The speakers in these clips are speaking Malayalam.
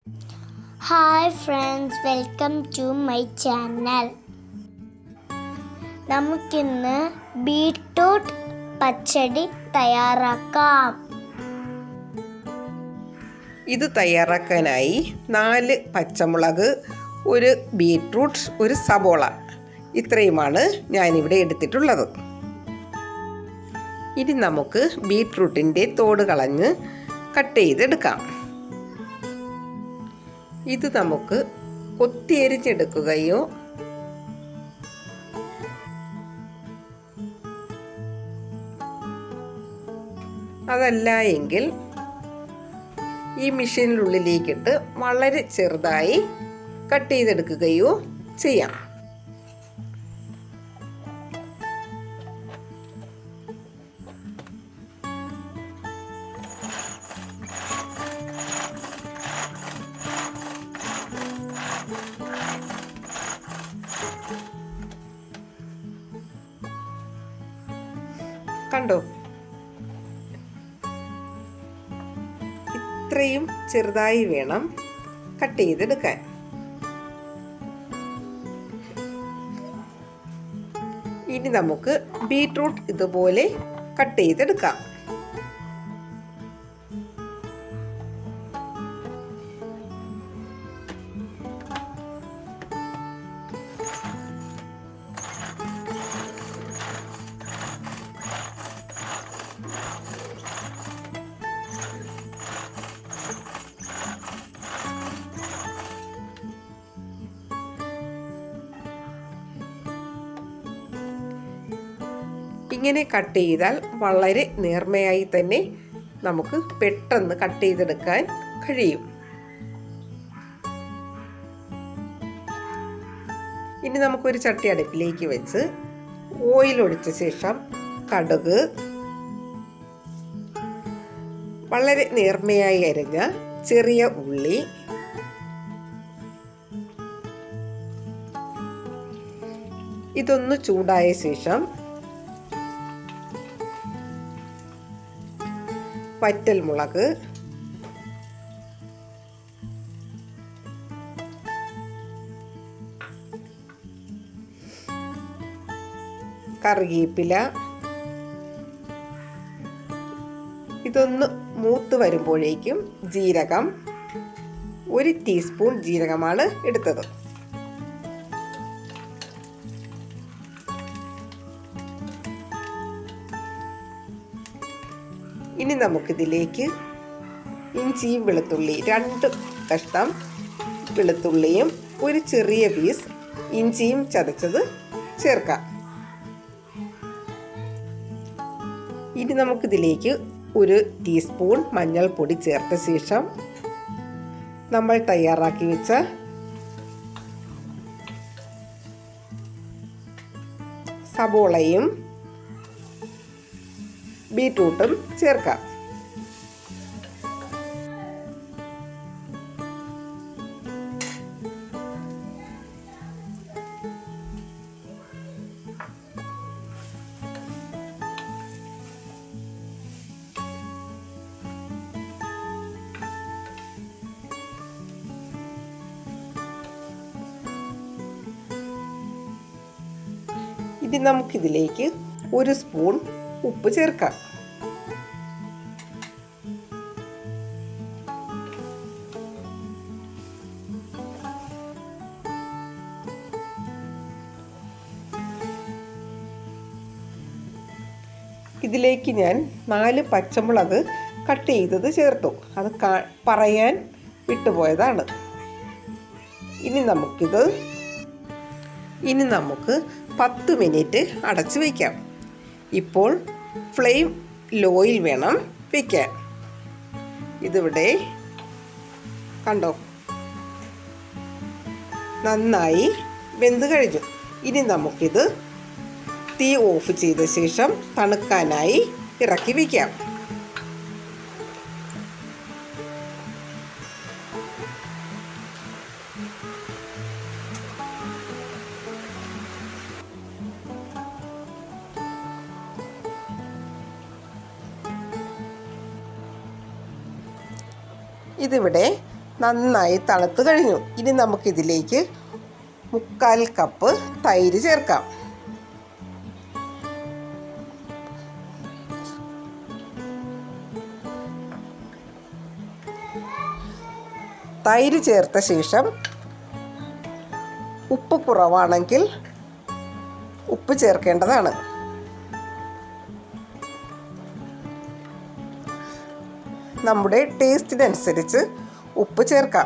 hi friends welcome to my channel നമുക്കിന്ന് ബീട്രൂട്ട് പച്ചടി തയ്യാറാക്കാം ഇത് തയ്യാറാക്കാനായി നാല് പച്ചമുളക് ഒരു ബീട്രൂട്ട് ഒരു സബോള ഇത്രയുമാണ് ഞാനിവിടെ എടുത്തിട്ടുള്ളത് ഇനി നമുക്ക് ബീട്രൂട്ടിൻ്റെ തോട് കളഞ്ഞ് കട്ട് ചെയ്തെടുക്കാം ഇത് നമുക്ക് കൊത്തിയരിച്ചെടുക്കുകയോ അതല്ല എങ്കിൽ ഈ മെഷീനിനുള്ളിലേക്കിട്ട് വളരെ ചെറുതായി കട്ട് ചെയ്തെടുക്കുകയോ ചെയ്യാം കണ്ടോ ഇത്രയും ചെറുതായി വേണം കട്ട് ചെയ്തെടുക്കാൻ ഇനി നമുക്ക് ബീട്രൂട്ട് ഇതുപോലെ കട്ട് ചെയ്തെടുക്കാം ഇങ്ങനെ കട്ട് ചെയ്താൽ വളരെ നേർമയായി തന്നെ നമുക്ക് പെട്ടെന്ന് കട്ട് ചെയ്തെടുക്കാൻ കഴിയും ഇനി നമുക്കൊരു ചട്ടി അടുപ്പിലേക്ക് വെച്ച് ഓയിൽ ഒഴിച്ച ശേഷം കടുക് വളരെ നേർമയായി അരിഞ്ഞ ചെറിയ ഉള്ളി ഇതൊന്ന് ചൂടായ ശേഷം വറ്റൽ മുളക് കറിവേപ്പില ഇതൊന്ന് മൂത്ത് വരുമ്പോഴേക്കും ജീരകം ഒരു ടീസ്പൂൺ ജീരകമാണ് എടുത്തത് ഇനി നമുക്കിതിലേക്ക് ഇഞ്ചിയും വെളുത്തുള്ളി രണ്ട് കഷ്ണം വെളുത്തുള്ളിയും ഒരു ചെറിയ പീസ് ഇഞ്ചിയും ചതച്ചത് ചേർക്കാം ഇനി നമുക്കിതിലേക്ക് ഒരു ടീസ്പൂൺ മഞ്ഞൾപ്പൊടി ചേർത്ത ശേഷം നമ്മൾ തയ്യാറാക്കി വെച്ച സബോളയും ബീട്രൂട്ടും ചേർക്കാം ഇനി നമുക്കിതിലേക്ക് ഒരു സ്പൂൺ ഉപ്പ് ചേർക്കാം ഇതിലേക്ക് ഞാൻ നാല് പച്ചമുളക് കട്ട് ചെയ്തത് ചേർത്തു അത് കാ- പറയാൻ വിട്ടുപോയതാണ് ഇനി നമുക്കിത് ഇനി നമുക്ക് പത്ത് മിനിറ്റ് അടച്ചു വയ്ക്കാം ഇപ്പോൾ ഫ്ലെയിം ലോയിൽ വേണം വയ്ക്കാൻ ഇതിവിടെ കണ്ടോ നന്നായി വെന്ത് കഴിഞ്ഞു ഇനി നമുക്കിത് തീ ഓഫ് ചെയ്ത ശേഷം തണുക്കാനായി ഇറക്കി വയ്ക്കാം ഇതിവിടെ നന്നായി തണുത്ത് കഴിഞ്ഞു ഇനി നമുക്കിതിലേക്ക് മുക്കാൽ കപ്പ് തൈര് ചേർക്കാം തൈര് ചേർത്ത ശേഷം ഉപ്പ് കുറവാണെങ്കിൽ ഉപ്പ് ചേർക്കേണ്ടതാണ് നമ്മുടെ ടേസ്റ്റിനനുസരിച്ച് ഉപ്പ് ചേർക്കാം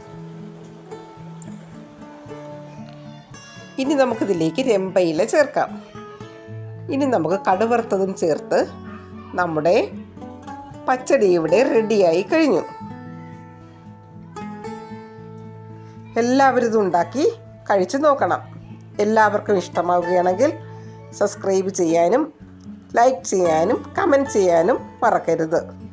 ഇനി നമുക്കിതിലേക്ക് രമ്പയില ചേർക്കാം ഇനി നമുക്ക് കടുവറുത്തതും ചേർത്ത് നമ്മുടെ പച്ചടി ഇവിടെ റെഡിയായി കഴിഞ്ഞു എല്ലാവരും ഇത് ഉണ്ടാക്കി കഴിച്ചു നോക്കണം എല്ലാവർക്കും ഇഷ്ടമാവുകയാണെങ്കിൽ സബ്സ്ക്രൈബ് ചെയ്യാനും ലൈക്ക് ചെയ്യാനും കമൻറ്റ് ചെയ്യാനും മറക്കരുത്